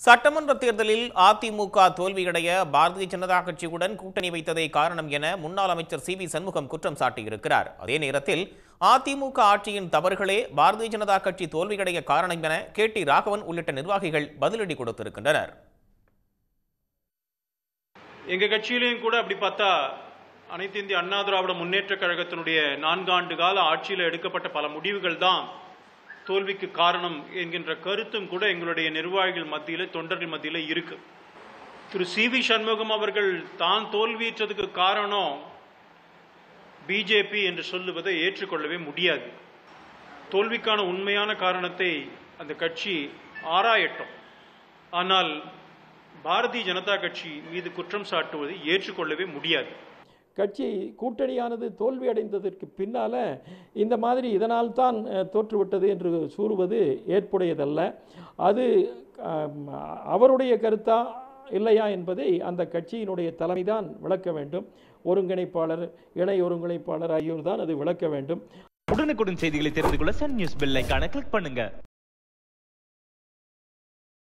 சட்டமன்ற தேர்தலில் அதிமுக தோல்வியடைய பாரதிய ஜனதா கட்சியுடன் கூட்டணி வைத்ததே காரணம் என முன்னாள் அமைச்சர் சி வி சண்முகம் குற்றம் சாட்டியிருக்கிறார் அதே நேரத்தில் அதிமுக ஆட்சியின் தவறுகளே பாரதிய ஜனதா கட்சி தோல்வியடைய காரணம் என கே டி ராகவன் உள்ளிட்ட நிர்வாகிகள் பதிலடி கொடுத்திருக்கின்றனர் எங்க கட்சியிலையும் கூட அப்படி பார்த்தா அனைத்து இந்திய அண்ணா திராவிட முன்னேற்ற கழகத்தினுடைய நான்காண்டு கால ஆட்சியில் எடுக்கப்பட்ட பல முடிவுகள் தான் தோல்விக்கு காரணம் என்கின்ற கருத்தும் கூட எங்களுடைய நிர்வாகிகள் மத்தியில் தொண்டர்கள் மத்தியில் இருக்கு திரு சி வி சண்முகம் அவர்கள் தான் தோல்வியற்றதுக்கு காரணம் பிஜேபி என்று சொல்லுவதை ஏற்றுக்கொள்ளவே முடியாது தோல்விக்கான உண்மையான காரணத்தை அந்த கட்சி ஆராயட்டும் ஆனால் பாரதிய ஜனதா கட்சி மீது குற்றம் சாட்டுவதை ஏற்றுக்கொள்ளவே முடியாது கட்சி கூட்டணியானது தோல்வியடைந்ததற்கு பின்னால இந்த மாதிரி இதனால் தான் அஹ், தோற்றுவிட்டது என்று கூறுவது ஏற்புடையதல்ல அது ஆம், அவருடைய கருத்தா இல்லையா என்பதை அந்த கட்சியினுடைய தலைமைதான் விளக்க வேண்டும் ஒருங்கிணைப்பாளர் இணை ஒருங்கிணைப்பாளர் ஆகியோர் தான் அது விளக்க வேண்டும் உடனுக்குடன் செய்திகளை தெரிந்து கொள்ள சன் நியூஸ் பெல் ஐகானை கிளிக் பண்ணுங்க